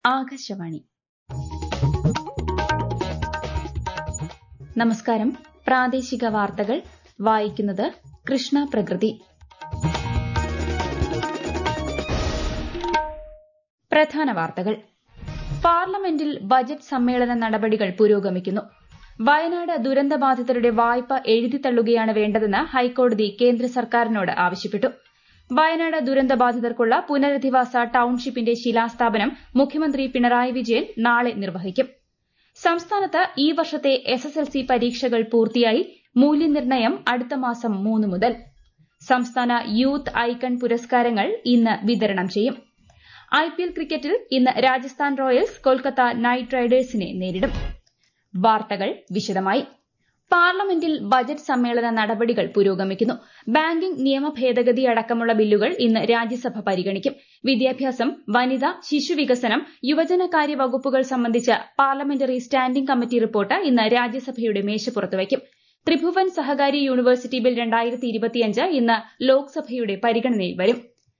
ആകാശവാണി നമസ്കാരം പ്രാദേശിക വാർത്തകൾ വായിക്കുന്നത് കൃഷ്ണ പ്രകൃതി പ്രധാന വാർത്തകൾ പാർലമെന്റിൽ ബജറ്റ് സമ്മേളന നടപടികൾ പുരോഗമിക്കുന്നു വയനാട് ദുരന്തബാധിതരുടെ വായ്പ എഴുതിത്തള്ളുകയാണ് വേണ്ടതെന്ന് ഹൈക്കോടതി കേന്ദ്ര സർക്കാരിനോട് ആവശ്യപ്പെട്ടു വയനാട് ദുരന്തബാധിതർക്കുള്ള പുനരധിവാസ ടൌൺഷിപ്പിന്റെ ശിലാസ്ഥാപനം മുഖ്യമന്ത്രി പിണറായി വിജയൻ നാളെ നിർവഹിക്കും സംസ്ഥാനത്ത് ഈ വർഷത്തെ എസ്എസ്എൽസി പരീക്ഷകൾ പൂർത്തിയായി മൂല്യനിർണ്ണയം അടുത്ത മാസം മൂന്ന് മുതൽ സംസ്ഥാന യൂത്ത് ഐക്കൺ പുരസ്കാരങ്ങൾ ഇന്ന് വിതരണം ചെയ്യും ഐപിഎൽ ക്രിക്കറ്റിൽ ഇന്ന് രാജസ്ഥാൻ റോയൽസ് കൊൽക്കത്ത നൈറ്റ് റൈഡേഴ്സിനെ നേരിടും വാർത്തകൾ വിശദമായി പാർലമെന്റിൽ ബജറ്റ് സമ്മേളന നടപടികൾ പുരോഗമിക്കുന്നു ബാങ്കിംഗ് നിയമ ഭേദഗതി അടക്കമുള്ള ബില്ലുകൾ ഇന്ന് രാജ്യസഭ പരിഗണിക്കും വിദ്യാഭ്യാസം വനിത ശിശുവികസനം യുവജനകാര്യ വകുപ്പുകൾ സംബന്ധിച്ച പാർലമെന്ററി സ്റ്റാൻഡിംഗ് കമ്മിറ്റി റിപ്പോർട്ട് ഇന്ന് രാജ്യസഭയുടെ മേശപ്പുറത്ത് വയ്ക്കും ത്രിഭുവൻ സഹകാരി യൂണിവേഴ്സിറ്റി ബിൽ ഇന്ന് ലോക്സഭയുടെ പരിഗണനയിൽ വരും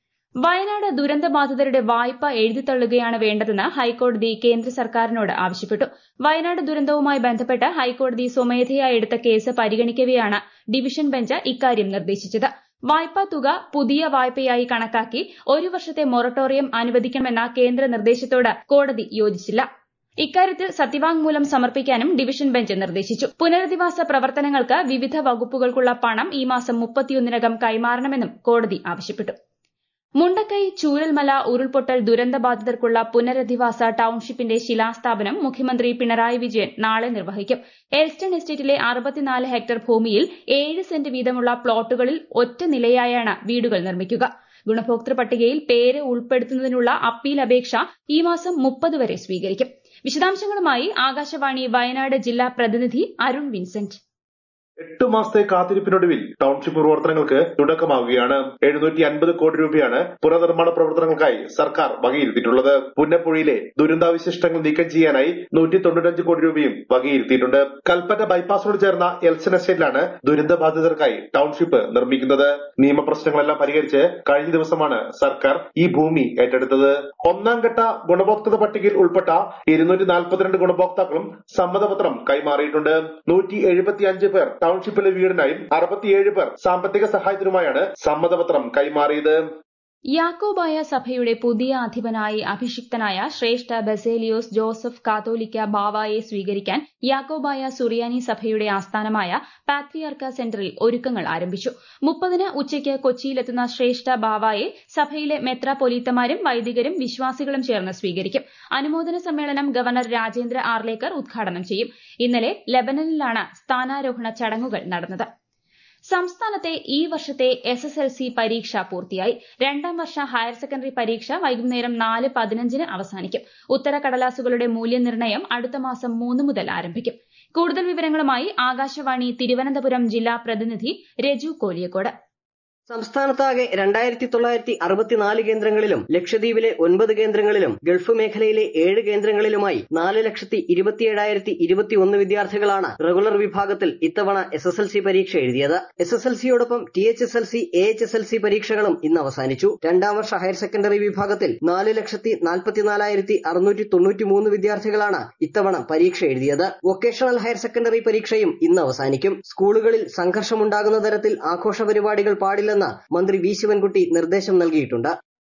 വയനാട് ദുരന്തബാധിതരുടെ വായ്പ എഴുതിത്തള്ളുകയാണ് വേണ്ടതെന്ന് ഹൈക്കോടതി കേന്ദ്ര സർക്കാരിനോട് ആവശ്യപ്പെട്ടു വയനാട് ദുരന്തവുമായി ബന്ധപ്പെട്ട് ഹൈക്കോടതി സ്വമേധയാ എടുത്ത കേസ് പരിഗണിക്കവെയാണ് ഡിവിഷൻ ബെഞ്ച് ഇക്കാര്യം നിർദ്ദേശിച്ചത് വായ്പാ തുക പുതിയ വായ്പയായി കണക്കാക്കി ഒരു വർഷത്തെ മൊറട്ടോറിയം അനുവദിക്കണമെന്ന കേന്ദ്ര നിർദ്ദേശത്തോട് കോടതി യോജിച്ചില്ല ഇക്കാര്യത്തിൽ സത്യവാങ്മൂലം സമർപ്പിക്കാനും ഡിവിഷൻ ബെഞ്ച് നിർദ്ദേശിച്ചു പുനരധിവാസ പ്രവർത്തനങ്ങൾക്ക് വിവിധ വകുപ്പുകൾക്കുള്ള പണം ഈ മാസം മുപ്പത്തിയൊന്നിനകം കൈമാറണമെന്നും കോടതി ആവശ്യപ്പെട്ടു മുണ്ടക്കൈ ചൂരൽമല ഉരുൾപൊട്ടൽ ദുരന്തബാധിതർക്കുള്ള പുനരധിവാസ ടൌൺഷിപ്പിന്റെ ശിലാസ്ഥാപനം മുഖ്യമന്ത്രി പിണറായി വിജയൻ നാളെ നിർവഹിക്കും എൽസ്റ്റൺ എസ്റ്റേറ്റിലെ അറുപത്തിനാല് ഹെക്ടർ ഭൂമിയിൽ ഏഴ് സെന്റ് വീതമുള്ള പ്ലോട്ടുകളിൽ ഒറ്റ നിലയായാണ് വീടുകൾ നിർമ്മിക്കുക ഗുണഭോക്തൃ പട്ടികയിൽ പേര് ഉൾപ്പെടുത്തുന്നതിനുള്ള അപ്പീൽ അപേക്ഷ ഈ മാസം മുപ്പത് വരെ സ്വീകരിക്കും വിശദാംശങ്ങളുമായി ആകാശവാണി വയനാട് ജില്ലാ പ്രതിനിധി അരുൺ വിൻസെന്റ് എട്ട് മാസത്തെ കാത്തിരിപ്പിനൊടുവിൽ ടൌൺഷിപ്പ് പ്രവർത്തനങ്ങൾക്ക് തുടക്കമാവുകയാണ് എഴുന്നൂറ്റി അൻപത് കോടി രൂപയാണ് പുനർനിർമ്മാണ പ്രവർത്തനങ്ങൾക്കായി സർക്കാർ വകയിരുത്തിയിട്ടുള്ളത് പുന്നപ്പുഴയിലെ ദുരന്താവശിഷ്ടങ്ങൾ നീക്കം ചെയ്യാനായി നൂറ്റി തൊണ്ണൂറ്റഞ്ച് കോടി രൂപയും വകയിരുത്തിയിട്ടുണ്ട് കൽപ്പറ്റ ബൈപ്പാസിനോട് ചേർന്ന എൽസൺ എസ്റ്റേറ്റിലാണ് ദുരന്തബാധിതർക്കായി ടൌൺഷിപ്പ് നിർമ്മിക്കുന്നത് നിയമപ്രശ്നങ്ങളെല്ലാം പരിഹരിച്ച് കഴിഞ്ഞ ദിവസമാണ് സർക്കാർ ഈ ഭൂമി ഏറ്റെടുത്തത് ഒന്നാം ഘട്ട ഗുണഭോക്തൃ പട്ടികയിൽ ഉൾപ്പെട്ട ഇരുന്നൂറ്റി നാൽപ്പത്തിരണ്ട് ഗുണഭോക്താക്കളും സമ്മതപത്രം കൈമാറിയിട്ടുണ്ട് നൂറ്റി എഴുപത്തിയഞ്ച് പേർ ടൌൺഷിപ്പിലെ വീടിനായും അറുപത്തിയേഴ് പേർ സാമ്പത്തിക സഹായത്തിനുമായാണ് സമ്മതപത്രം കൈമാറിയത് യാക്കോബായ സഭയുടെ പുതിയ അധിപനായി അഭിഷിക്തനായ ശ്രേഷ്ഠ ബസേലിയോസ് ജോസഫ് കാത്തോലിക്ക ബാവായെ സ്വീകരിക്കാൻ യാക്കോബായ സുറിയാനി സഭയുടെ ആസ്ഥാനമായ പാത്രിയാർക്ക സെന്ററിൽ ഒരുക്കങ്ങൾ ആരംഭിച്ചു മുപ്പതിന് ഉച്ചയ്ക്ക് കൊച്ചിയിലെത്തുന്ന ശ്രേഷ്ഠ ബാവായെ സഭയിലെ മെത്രാപൊലീത്തമാരും വൈദികരും വിശ്വാസികളും ചേർന്ന് സ്വീകരിക്കും അനുമോദന സമ്മേളനം ഗവർണർ രാജേന്ദ്ര ആർലേക്കർ ഉദ്ഘാടനം ചെയ്യും ഇന്നലെ ലബനനിലാണ് സ്ഥാനാരോഹണ ചടങ്ങുകൾ നടന്നത് സംസ്ഥാനത്തെ ഈ വർഷത്തെ എസ് എസ് എൽ സി പരീക്ഷ പൂർത്തിയായി രണ്ടാം വർഷ ഹയർ സെക്കൻഡറി പരീക്ഷ വൈകുന്നേരം നാല് പതിനഞ്ചിന് അവസാനിക്കും ഉത്തരക്കടലാസുകളുടെ മൂല്യനിർണ്ണയം അടുത്ത മാസം മൂന്ന് മുതൽ ആരംഭിക്കും കൂടുതൽ വിവരങ്ങളുമായി ആകാശവാണി തിരുവനന്തപുരം ജില്ലാ പ്രതിനിധി രജു കോലിയക്കോട് സംസ്ഥാനത്താകെ രണ്ടായിരത്തി തൊള്ളായിരത്തി അറുപത്തിനാല് കേന്ദ്രങ്ങളിലും ലക്ഷദ്വീപിലെ ഒൻപത് കേന്ദ്രങ്ങളിലും ഗൾഫ് മേഖലയിലെ ഏഴ് കേന്ദ്രങ്ങളിലുമായി നാല് ലക്ഷത്തി ഇരുപത്തിയേഴായിരത്തി ഇരുപത്തിയൊന്ന് വിദ്യാർത്ഥികളാണ് റെഗുലർ വിഭാഗത്തിൽ ഇത്തവണ എസ് എസ് എൽ സി പരീക്ഷ എഴുതിയത് എസ് എസ് എൽ സിയോടൊപ്പം T H S L C A H S L C പരീക്ഷകളും ഇന്ന് അവസാനിച്ചു രണ്ടാം വർഷ ഹയർ സെക്കൻഡറി വിഭാഗത്തിൽ നാല് ലക്ഷത്തി നാൽപ്പത്തിനാലായിരത്തി അറുന്നൂറ്റി തൊണ്ണൂറ്റി മൂന്ന് വിദ്യാർത്ഥികളാണ് ഇത്തവണ പരീക്ഷ എഴുതിയത് വൊക്കേഷണൽ ഹയർ സെക്കൻഡറി പരീക്ഷയും ഇന്ന് അവസാനിക്കും സ്കൂളുകളിൽ സംഘർഷമുണ്ടാകുന്ന തരത്തിൽ ആഘോഷ പരിപാടികൾ പാടില്ലെന്ന് മന്ത്രി വി ശിവൻകുട്ടി നിർദ്ദേശം നൽകിയിട്ടുണ്ട്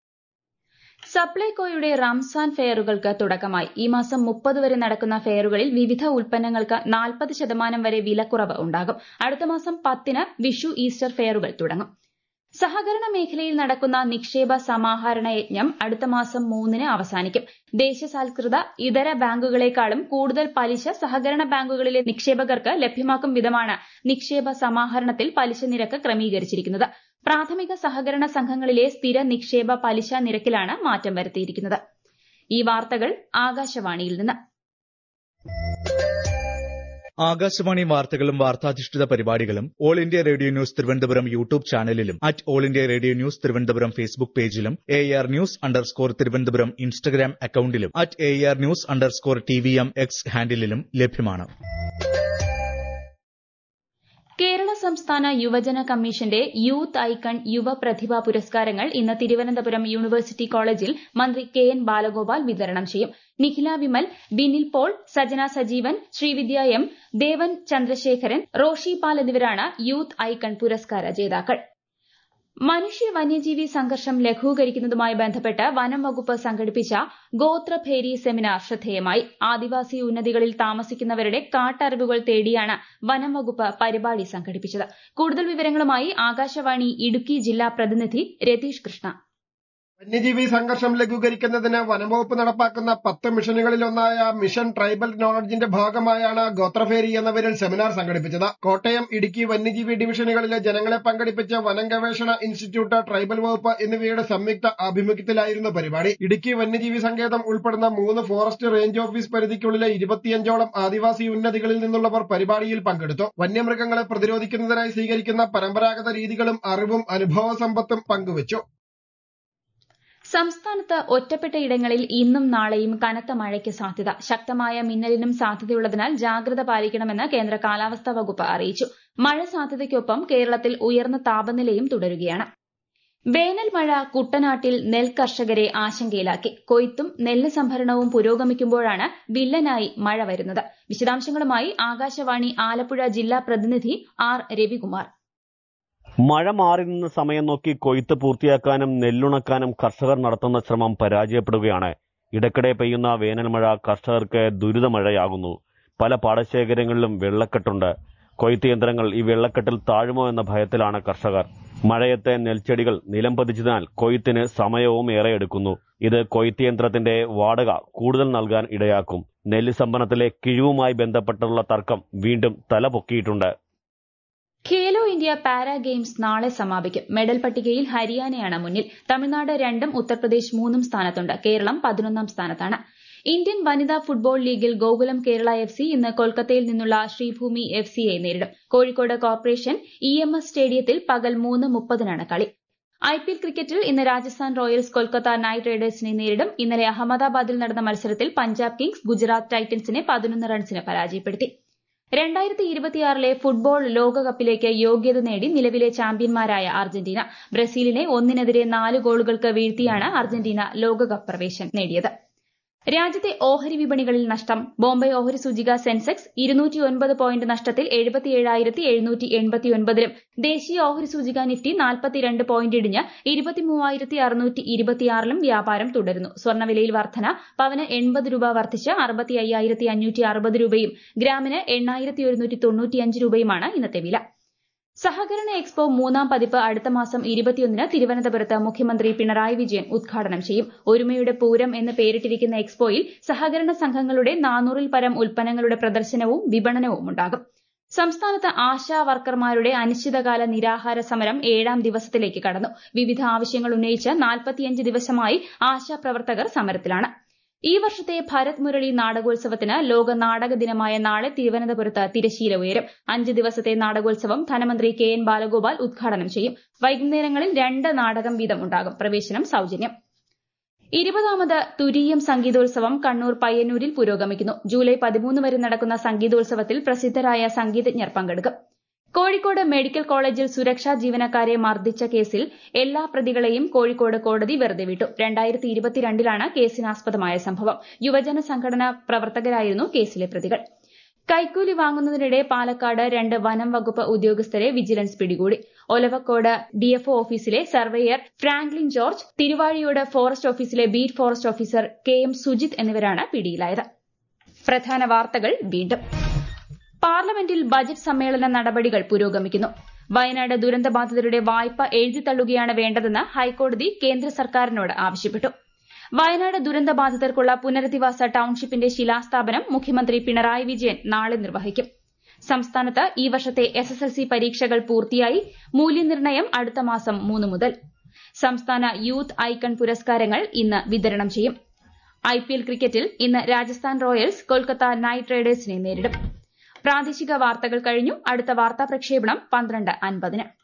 സപ്ലൈകോയുടെ റംസാൻ ഫെയറുകൾക്ക് തുടക്കമായി ഈ മാസം മുപ്പത് വരെ നടക്കുന്ന ഫെയറുകളിൽ വിവിധ ഉൽപ്പന്നങ്ങൾക്ക് നാൽപ്പത് ശതമാനം വരെ വിലക്കുറവ് ഉണ്ടാകും അടുത്ത മാസം പത്തിന് വിഷു ഈസ്റ്റർ ഫെയറുകൾ തുടങ്ങും സഹകരണ മേഖലയിൽ നടക്കുന്ന നിക്ഷേപ സമാഹരണ യജ്ഞം അടുത്ത മാസം മൂന്നിന് അവസാനിക്കും ദേശസാൽകൃത ഇതര ബാങ്കുകളെക്കാളും കൂടുതൽ പലിശ സഹകരണ ബാങ്കുകളിലെ നിക്ഷേപകർക്ക് ലഭ്യമാക്കും വിധമാണ് നിക്ഷേപ സമാഹരണത്തിൽ പലിശ നിരക്ക് ക്രമീകരിച്ചിരിക്കുന്നത് പ്രാഥമിക സഹകരണ സംഘങ്ങളിലെ സ്ഥിര നിക്ഷേപ പലിശ നിരക്കിലാണ് മാറ്റം വരുത്തിയിരിക്കുന്നത് ഈ വാർത്തകൾ ആകാശവാണിയിൽ നിന്ന് ആകാശവാണി വാർത്തകളും വാർത്താധിഷ്ഠിത പരിപാടികളും all India radio news Thiruvananthapuram YouTube ചാനലിലും at all India radio news Thiruvananthapuram Facebook പേജിലും A R news underscore Thiruvananthapuram Instagram അക്കൌണ്ടിലും at A R news underscore T V M X ഹാൻഡിലും ലഭ്യമാണ് കേരള സംസ്ഥാന യുവജന കമ്മീഷന്റെ യൂത്ത് ഐക്കൺ യുവ പ്രതിഭാ പുരസ്കാരങ്ങൾ ഇന്ന് തിരുവനന്തപുരം യൂണിവേഴ്സിറ്റി കോളേജിൽ മന്ത്രി കെ എൻ ബാലഗോപാൽ വിതരണം ചെയ്യും നിഖില വിമൽ ബിനിൽ പോൾ സജന സജീവൻ ശ്രീവിദ്യ എം ദേവൻ ചന്ദ്രശേഖരൻ റോഷി പാൽ എന്നിവരാണ് യൂത്ത് ഐക്കൺ പുരസ്കാര ജേതാക്കൾ മനുഷ്യ വന്യജീവി സംഘർഷം ലഘൂകരിക്കുന്നതുമായി ബന്ധപ്പെട്ട് വനം വകുപ്പ് സംഘടിപ്പിച്ച ഗോത്രഭേരി സെമിനാർ ശ്രദ്ധേയമായി ആദിവാസി ഉന്നതികളിൽ താമസിക്കുന്നവരുടെ കാട്ടറിവുകൾ തേടിയാണ് വനം വകുപ്പ് പരിപാടി സംഘടിപ്പിച്ചത് കൂടുതൽ വിവരങ്ങളുമായി ആകാശവാണി ഇടുക്കി ജില്ലാ പ്രതിനിധി രതീഷ് കൃഷ്ണ വന്യജീവി സംഘർഷം ലഘൂകരിക്കുന്നതിന് വനംവകുപ്പ് നടപ്പാക്കുന്ന പത്ത് മിഷനുകളിലൊന്നായ മിഷൻ ട്രൈബൽ നോളജിന്റെ ഭാഗമായാണ് ഗോത്രഫേരി എന്ന പേരിൽ സെമിനാർ സംഘടിപ്പിച്ചത് കോട്ടയം ഇടുക്കി വന്യജീവി ഡിവിഷനുകളിലെ ജനങ്ങളെ പങ്കെടുപ്പിച്ച് വനം ഗവേഷണ ഇൻസ്റ്റിറ്റ്യൂട്ട് ട്രൈബൽ വകുപ്പ് എന്നിവയുടെ സംയുക്ത ആഭിമുഖ്യത്തിലായിരുന്നു പരിപാടി ഇടുക്കി വന്യജീവി സങ്കേതം ഉൾപ്പെടുന്ന മൂന്ന് ഫോറസ്റ്റ് റേഞ്ച് ഓഫീസ് പരിധിക്കുള്ളിലെ ഇരുപത്തിയഞ്ചോളം ആദിവാസി ഉന്നതികളിൽ നിന്നുള്ളവർ പരിപാടിയിൽ പങ്കെടുത്തു വന്യമൃഗങ്ങളെ പ്രതിരോധിക്കുന്നതിനായി സ്വീകരിക്കുന്ന പരമ്പരാഗത രീതികളും അറിവും അനുഭവ സമ്പത്തും പങ്കുവച്ചു സംസ്ഥാനത്ത് ഒറ്റപ്പെട്ട ഇടങ്ങളിൽ ഇന്നും നാളെയും കനത്ത മഴയ്ക്ക് സാധ്യത ശക്തമായ മിന്നലിനും സാധ്യതയുള്ളതിനാൽ ജാഗ്രത പാലിക്കണമെന്ന് കേന്ദ്ര കാലാവസ്ഥാ വകുപ്പ് അറിയിച്ചു മഴ സാധ്യതയ്ക്കൊപ്പം കേരളത്തിൽ ഉയർന്ന താപനിലയും തുടരുകയാണ് വേനൽ മഴ കുട്ടനാട്ടിൽ നെൽ കർഷകരെ ആശങ്കയിലാക്കി കൊയ്ത്തും നെല്ല് സംഭരണവും പുരോഗമിക്കുമ്പോഴാണ് വില്ലനായി മഴ വരുന്നത് വിശദാംശങ്ങളുമായി ആകാശവാണി ആലപ്പുഴ ജില്ലാ പ്രതിനിധി ആർ രവികുമാർ മഴ മാറി നിന്ന് സമയം നോക്കി കൊയ്ത്ത് പൂർത്തിയാക്കാനും നെല്ലുണക്കാനും കർഷകർ നടത്തുന്ന ശ്രമം പരാജയപ്പെടുകയാണ് ഇടയ്ക്കിടെ പെയ്യുന്ന വേനൽമഴ കർഷകർക്ക് ദുരിതമഴയാകുന്നു പല പാടശേഖരങ്ങളിലും വെള്ളക്കെട്ടുണ്ട് കൊയ്ത്ത് യന്ത്രങ്ങൾ ഈ വെള്ളക്കെട്ടിൽ താഴുമോ എന്ന ഭയത്തിലാണ് കർഷകർ മഴയത്തെ നെൽച്ചെടികൾ നിലം പതിച്ചതിനാൽ കൊയ്ത്തിന് സമയവും ഏറെ എടുക്കുന്നു ഇത് കൊയ്ത്ത് യന്ത്രത്തിന്റെ വാടക കൂടുതൽ നൽകാൻ ഇടയാക്കും നെല്ല് സംഭരണത്തിലെ കിഴിവുമായി ബന്ധപ്പെട്ടുള്ള തർക്കം വീണ്ടും തലപൊക്കിയിട്ടുണ്ട് ഖേലോ ഇന്ത്യ പാരാ ഗെയിംസ് നാളെ സമാപിക്കും മെഡൽ പട്ടികയിൽ ഹരിയാനയാണ് മുന്നിൽ തമിഴ്നാട് രണ്ടും ഉത്തർപ്രദേശ് മൂന്നും സ്ഥാനത്തുണ്ട് കേരളം പതിനൊന്നാം സ്ഥാനത്താണ് ഇന്ത്യൻ വനിതാ ഫുട്ബോൾ ലീഗിൽ ഗോകുലം കേരള എഫ് സി ഇന്ന് കൊൽക്കത്തയിൽ നിന്നുള്ള ശ്രീഭൂമി എഫ് സിയെ നേരിടും Kozhikode corporation E M S സ്റ്റേഡിയത്തിൽ പകൽ മൂന്ന് മുപ്പതിനാണ് കളി ഐ പി എൽ ക്രിക്കറ്റിൽ ഇന്ന് രാജസ്ഥാൻ റോയൽസ് കൊൽക്കത്ത നൈറ്റ് റൈഡേഴ്സിനെ നേരിടും ഇന്നലെ അഹമ്മദാബാദിൽ നടന്ന മത്സരത്തിൽ പഞ്ചാബ് കിങ്സ് ഗുജറാത്ത് ടൈറ്റൻസിനെ പതിനൊന്ന് റൺസിന് പരാജയപ്പെടുത്തി രണ്ടായിരത്തി ഇരുപത്തിയാറിലെ ഫുട്ബോൾ ലോകകപ്പിലേക്ക് യോഗ്യത നേടി നിലവിലെ ചാമ്പ്യന്മാരായ അർജന്റീന ബ്രസീലിനെ ഒന്നിനെതിരെ നാല് ഗോളുകൾക്ക് വീഴ്ത്തിയാണ് അർജന്റീന ലോകകപ്പ് പ്രവേശനം നേടിയത് രാജ്യത്തെ ഓഹരി വിപണികളിൽ നഷ്ടം ബോംബെ ഓഹരി സൂചിക സെൻസെക്സ് ഇരുന്നൂറ്റി ഒൻപത് പോയിന്റ് നഷ്ടത്തിൽ എഴുപത്തിയേഴായിരത്തി എഴുന്നൂറ്റി എൺപത്തിയൊൻപതിലും ദേശീയ ഓഹരി സൂചിക നിഫ്റ്റി നാൽപ്പത്തിരണ്ട് പോയിന്റ് ഇടിഞ്ഞ് ഇരുപത്തിമൂവായിരത്തി അറുന്നൂറ്റി ഇരുപത്തിയാറിലും വ്യാപാരം തുടരുന്നു സ്വർണ്ണവിലയിൽ വർധന പവന് എൺപത് രൂപ വർദ്ധിച്ച് അറുപത്തി അയ്യായിരത്തി അഞ്ഞൂറ്റി അറുപത് രൂപയും ഗ്രാമിന് എണ്ണായിരത്തി ഒരുന്നൂറ്റി തൊണ്ണൂറ്റിയഞ്ച് രൂപയുമാണ് ഇന്നത്തെ വില സഹകരണ എക്സ്പോ മൂന്നാം പതിപ്പ് അടുത്ത മാസം ഇരുപത്തിയൊന്നിന് തിരുവനന്തപുരത്ത് മുഖ്യമന്ത്രി പിണറായി വിജയൻ ഉദ്ഘാടനം ചെയ്യും ഒരുമയുടെ പൂരം എന്ന് പേരിട്ടിരിക്കുന്ന എക്സ്പോയിൽ സഹകരണ സംഘങ്ങളുടെ നാനൂറിൽ പരം ഉൽപ്പന്നങ്ങളുടെ പ്രദർശനവും വിപണനവും ഉണ്ടാകും സംസ്ഥാനത്ത് ആശാ വർക്കർമാരുടെ അനിശ്ചിതകാല നിരാഹാര സമരം ഏഴാം ദിവസത്തിലേക്ക് കടന്നു വിവിധ ആവശ്യങ്ങൾ ഉന്നയിച്ച് നാൽപ്പത്തിയഞ്ച് ദിവസമായി ആശാപ്രവർത്തകർ സമരത്തിലാണ് ഈ വർഷത്തെ ഭരത് മുരളി നാടകോത്സവത്തിന് ലോക നാടക ദിനമായ നാളെ തിരുവനന്തപുരത്ത് തിരശീല ഉയരും അഞ്ച് ദിവസത്തെ നാടകോത്സവം ധനമന്ത്രി കെ എൻ ബാലഗോപാൽ ഉദ്ഘാടനം ചെയ്യും വൈകുന്നേരങ്ങളിൽ രണ്ട് നാടകം വീതം ഉണ്ടാകും പ്രവേശനം സൌജന്യം ഇരുപതാമത് തുരീയം സംഗീതോത്സവം കണ്ണൂർ പയ്യന്നൂരിൽ പുരോഗമിക്കുന്നു ജൂലൈ പതിമൂന്ന് വരെ നടക്കുന്ന സംഗീതോത്സവത്തിൽ പ്രസിദ്ധരായ സംഗീതജ്ഞർ പങ്കെടുക്കും കോഴിക്കോട് മെഡിക്കൽ കോളേജിൽ സുരക്ഷാ ജീവനക്കാരെ മർദ്ദിച്ച കേസിൽ എല്ലാ പ്രതികളെയും കോഴിക്കോട് കോടതി വെറുതെ വിട്ടു രണ്ടായിരത്തി ഇരുപത്തിരണ്ടിലാണ് കേസിനാസ്പദമായ സംഭവം യുവജന സംഘടനാ പ്രവർത്തകരായിരുന്നു കേസിലെ പ്രതികൾ കൈക്കൂലി വാങ്ങുന്നതിനിടെ പാലക്കാട് രണ്ട് വനം വകുപ്പ് ഉദ്യോഗസ്ഥരെ വിജിലൻസ് പിടികൂടി ഒലവക്കോട് ഡിഎഫ്ഒ ഓഫീസിലെ surveyor Franklin George Thiruvazhiyode forest ഓഫീസിലെ beat forest officer K M Sujith എന്നിവരാണ് പിടിയിലായത് പ്രധാന വാർത്തകൾ വീണ്ടും പാർലമെന്റിൽ ബജറ്റ് സമ്മേളന നടപടികൾ പുരോഗമിക്കുന്നു വയനാട് ദുരന്തബാധിതരുടെ വായ്പ എഴുതിത്തള്ളുകയാണ് വേണ്ടതെന്ന് ഹൈക്കോടതി കേന്ദ്ര സർക്കാരിനോട് ആവശ്യപ്പെട്ടു വയനാട് ദുരന്തബാധിതർക്കുള്ള പുനരധിവാസ ടൌൺഷിപ്പിന്റെ ശിലാസ്ഥാപനം മുഖ്യമന്ത്രി പിണറായി വിജയൻ നാളെ നിർവഹിക്കും സംസ്ഥാനത്ത് ഈ വർഷത്തെ എസ്എസ്എൽസി പരീക്ഷകൾ പൂർത്തിയായി മൂല്യനിർണ്ണയം അടുത്ത മാസം മൂന്ന് മുതൽ സംസ്ഥാന യൂത്ത് ഐക്കൺ പുരസ്കാരങ്ങൾ ഇന്ന് വിതരണം ചെയ്യും ഐപിഎൽ ക്രിക്കറ്റിൽ ഇന്ന് രാജസ്ഥാൻ റോയൽസ് കൊൽക്കത്ത നൈറ്റ് റൈഡേഴ്സിനെ നേരിടും പ്രാദേശിക വാർത്തകൾ കഴിഞ്ഞു അടുത്ത വാർത്താ പ്രക്ഷേപണം പന്ത്രണ്ട് അൻപതിന്